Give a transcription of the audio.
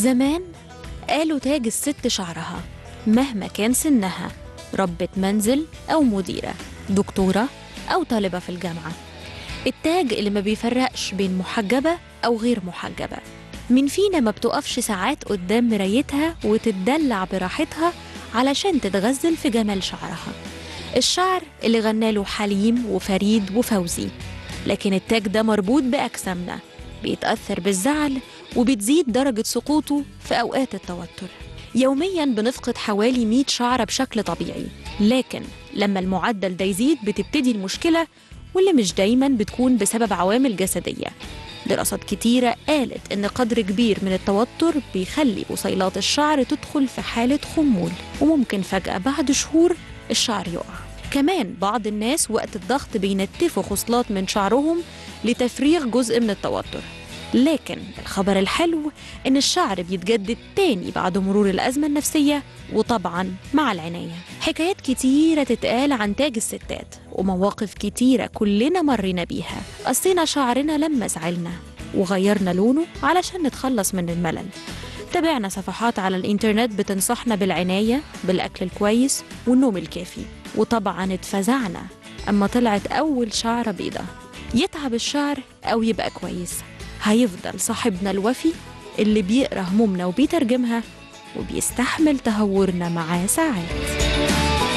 زمان قالوا تاج الست شعرها مهما كان سنها ربة منزل أو مديرة دكتورة أو طالبة في الجامعة التاج اللي ما بيفرقش بين محجبة أو غير محجبة مين فينا ما بتقفش ساعات قدام مرايتها وتتدلع براحتها علشان تتغزل في جمال شعرها الشعر اللي غناله حليم وفريد وفوزي لكن التاج ده مربوط بأجسامنا بيتأثر بالزعل وبتزيد درجة سقوطه في أوقات التوتر يوميا بنفقد حوالي 100 شعرة بشكل طبيعي لكن لما المعدل ده يزيد بتبتدي المشكلة واللي مش دايما بتكون بسبب عوامل جسدية دراسات كتيرة قالت إن قدر كبير من التوتر بيخلي بصيلات الشعر تدخل في حالة خمول وممكن فجأة بعد شهور الشعر يقع كمان بعض الناس وقت الضغط بينتفوا خصلات من شعرهم لتفريغ جزء من التوتر لكن الخبر الحلو إن الشعر بيتجدد تاني بعد مرور الأزمة النفسية وطبعا مع العناية حكايات كتيرة تتقال عن تاج الستات ومواقف كتيرة كلنا مرينا بيها قصينا شعرنا لما زعلنا وغيرنا لونه علشان نتخلص من الملل تابعنا صفحات على الإنترنت بتنصحنا بالعناية بالأكل الكويس والنوم الكافي وطبعا اتفزعنا أما طلعت أول شعرة بيضة يتعب الشعر أو يبقى كويس هيفضل صاحبنا الوفي اللي بيقرا همومنا وبيترجمها وبيستحمل تهورنا معاه ساعات